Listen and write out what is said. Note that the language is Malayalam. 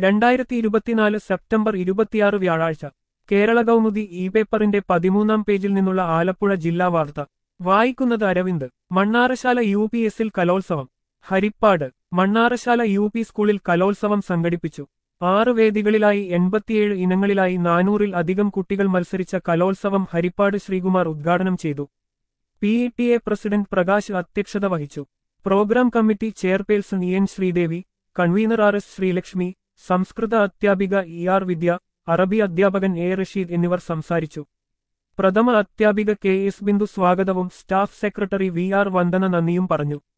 രണ്ടായിരത്തി ഇരുപത്തിനാല് സെപ്റ്റംബർ ഇരുപത്തിയാറ് വ്യാഴാഴ്ച കേരള കൗമുദി ഇ പേപ്പറിന്റെ പതിമൂന്നാം പേജിൽ നിന്നുള്ള ആലപ്പുഴ ജില്ലാ വാർത്ത വായിക്കുന്നത് അരവിന്ദ് മണ്ണാറശാല യു പി എസിൽ കലോത്സവം ഹരിപ്പാട് മണ്ണാറശാല യു പി സ്കൂളിൽ കലോത്സവം സംഘടിപ്പിച്ചു ആറ് വേദികളിലായി എൺപത്തിയേഴ് ഇനങ്ങളിലായി നാനൂറിൽ അധികം കുട്ടികൾ മത്സരിച്ച കലോത്സവം ഹരിപ്പാട് ശ്രീകുമാർ ഉദ്ഘാടനം ചെയ്തു P E T A president Prakash അധ്യക്ഷത വഹിച്ചു programme committee chairperson E N Sreedevi convener R S Sreelakshmi സംസ്കൃത അധ്യാപിക ഇ ആർ വിദ്യ അറബി അധ്യാപകൻ എ റഷീദ് എന്നിവർ സംസാരിച്ചു പ്രഥമ അധ്യാപിക കെ എസ് ബിന്ദു സ്വാഗതവും staff secretary V R Vandana നന്ദിയും പറഞ്ഞു